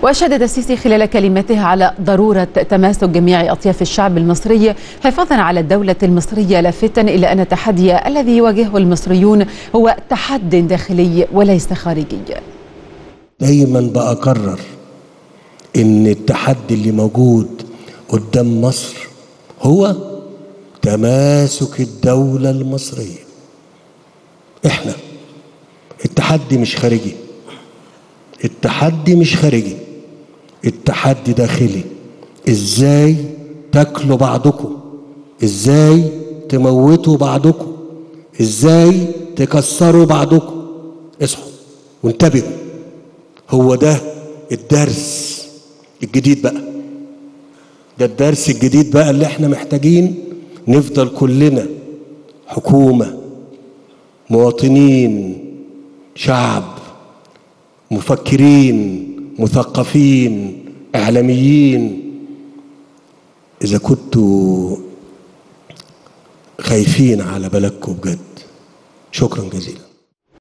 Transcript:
وشدد السيسي خلال كلمته على ضرورة تماسك جميع أطياف الشعب المصري حفاظا على الدولة المصرية لافتا إلى أن التحدي الذي يواجهه المصريون هو تحد داخلي وليس خارجي دايما بأكرر إن التحدي اللي موجود قدام مصر هو تماسك الدولة المصرية إحنا التحدي مش خارجي التحدي مش خارجي التحدي داخلي ازاي تاكلوا بعضكم ازاي تموتوا بعضكم ازاي تكسروا بعضكم اصحوا وانتبهوا هو ده الدرس الجديد بقى ده الدرس الجديد بقى اللي احنا محتاجين نفضل كلنا حكومة مواطنين شعب مفكرين مثقفين اعلاميين اذا كنتوا خايفين على بلدكم بجد شكرا جزيلا